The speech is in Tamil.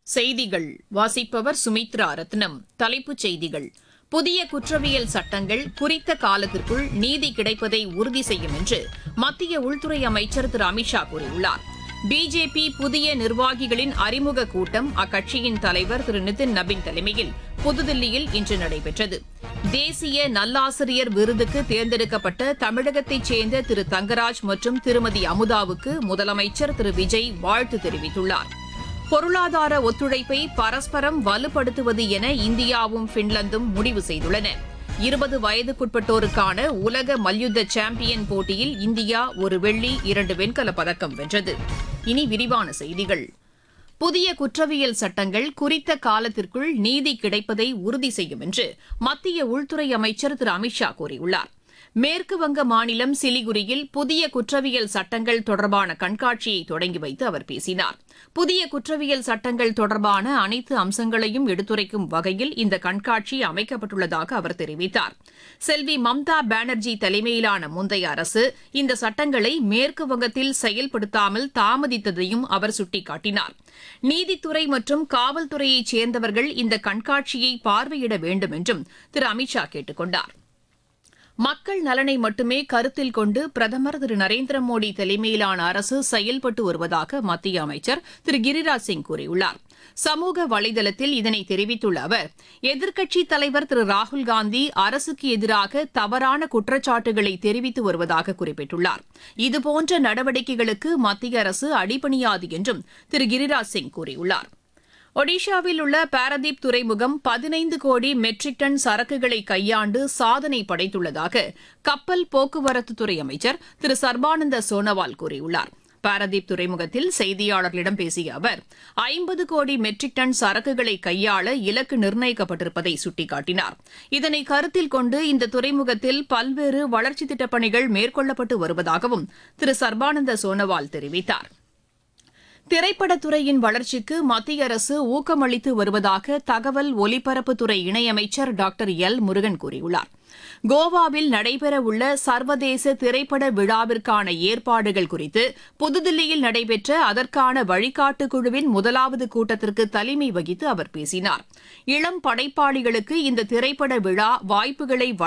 செய்திகள் வாசிப்பவர் சுமித்ரா ரத்னம் தலைப்புச் செய்திகள் புதிய குற்றவியல் சட்டங்கள் குறித்த காலத்திற்குள் நீதி கிடைப்பதை உறுதி செய்யும் என்று மத்திய உள்துறை அமைச்சர் திரு அமித்ஷா கூறியுள்ளார் பிஜேபி புதிய நிர்வாகிகளின் அறிமுக கூட்டம் அக்கட்சியின் தலைவர் திரு நிதின் நபின் தலைமையில் புதுதில்லியில் இன்று நடைபெற்றது தேசிய நல்லாசிரியர் விருதுக்கு தேர்ந்தெடுக்கப்பட்ட தமிழகத்தைச் சேர்ந்த திரு தங்கராஜ் மற்றும் திருமதி அமுதாவுக்கு முதலமைச்சர் திரு விஜய் வாழ்த்து தெரிவித்துள்ளார் பொருளாதார ஒத்துழைப்பை பரஸ்பரம் வலுப்படுத்துவது என இந்தியாவும் பின்லாந்தும் முடிவு செய்துள்ளன இருபது வயதுக்குட்பட்டோருக்கான உலக மல்யுத்த சாம்பியன் போட்டியில் இந்தியா ஒரு வெள்ளி இரண்டு வெண்கலப் பதக்கம் வென்றது இனி விரிவான செய்திகள் புதிய குற்றவியல் சட்டங்கள் குறித்த காலத்திற்குள் நீதி கிடைப்பதை உறுதி செய்யும் என்று மத்திய உள்துறை அமைச்சர் திரு அமித்ஷா கூறியுள்ளார் மேற்கு வங்க மாநிலம் சிலிகுரியில் புதிய குற்றவியல் சட்டங்கள் தொடர்பான கண்காட்சியை தொடங்கி வைத்து அவர் பேசினார் புதிய குற்றவியல் சட்டங்கள் தொடர்பான அனைத்து அம்சங்களையும் எடுத்துரைக்கும் வகையில் இந்த கண்காட்சி அமைக்கப்பட்டுள்ளதாக அவர் தெரிவித்தார் செல்வி மம்தா பானர்ஜி தலைமையிலான முந்தைய அரசு இந்த சட்டங்களை மேற்கு வங்கத்தில் செயல்படுத்தாமல் தாமதித்ததையும் அவர் சுட்டிக்காட்டினார் நீதித்துறை மற்றும் காவல்துறையைச் சேர்ந்தவர்கள் இந்த கண்காட்சியை பார்வையிட வேண்டும் என்றும் திரு அமித்ஷா கேட்டுக் கொண்டார் மக்கள் நலனை மட்டுமே கருத்தில் கொண்டு பிரதமர் திரு நரேந்திர மோடி தலைமையிலான அரசு செயல்பட்டு வருவதாக மத்திய அமைச்சர் திரு கிரிராஜ் சிங் கூறியுள்ளார் சமூக வலைதளத்தில் இதனை தெரிவித்துள்ள அவர் எதிர்க்கட்சித் தலைவர் திரு ராகுல்காந்தி அரசுக்கு எதிராக தவறான குற்றச்சாட்டுகளை தெரிவித்து வருவதாக குறிப்பிட்டுள்ளார் இதுபோன்ற நடவடிக்கைகளுக்கு மத்திய அரசு அடிபணியாது என்றும் திரு கிரிராஜ் சிங் கூறியுள்ளார் ஒடிஷாவில் உள்ள பாரதீப் துறைமுகம் பதினைந்து கோடி மெட்ரிக் டன் சரக்குகளை கையாண்டு சாதனை படைத்துள்ளதாக கப்பல் போக்குவரத்துத்துறை அமைச்சர் திரு சர்பானந்த சோனோவால் கூறியுள்ளார் பாரதீப் துறைமுகத்தில் செய்தியாளர்களிடம் பேசிய அவர் ஐம்பது கோடி மெட்ரிக் டன் சரக்குகளை கையாள இலக்கு நிர்ணயிக்கப்பட்டிருப்பதை சுட்டிக்காட்டினார் இதனை கருத்தில் கொண்டு இந்த துறைமுகத்தில் பல்வேறு வளர்ச்சித் திட்டப் பணிகள் மேற்கொள்ளப்பட்டு வருவதாகவும் திரு சர்பானந்த சோனோவால் தெரிவித்தார் திரைப்படத்துறையின் வளர்ச்சிக்கு மத்திய அரசு ஊக்கமளித்து வருவதாக தகவல் ஒலிபரப்புத்துறை இணையமைச்சர் டாக்டர் எல் முருகன் கூறியுள்ளார் கோவாவில் நடைபெறவுள்ள சர்வதேச திரைப்பட விழாவிற்கான ஏற்பாடுகள் குறித்து புதுதில்லியில் நடைபெற்ற அதற்கான வழிகாட்டு குழுவின் முதலாவது கூட்டத்திற்கு தலைமை வகித்து அவர் பேசினார் இளம் படைப்பாளிகளுக்கு இந்த திரைப்பட விழா வாய்ப்புகளை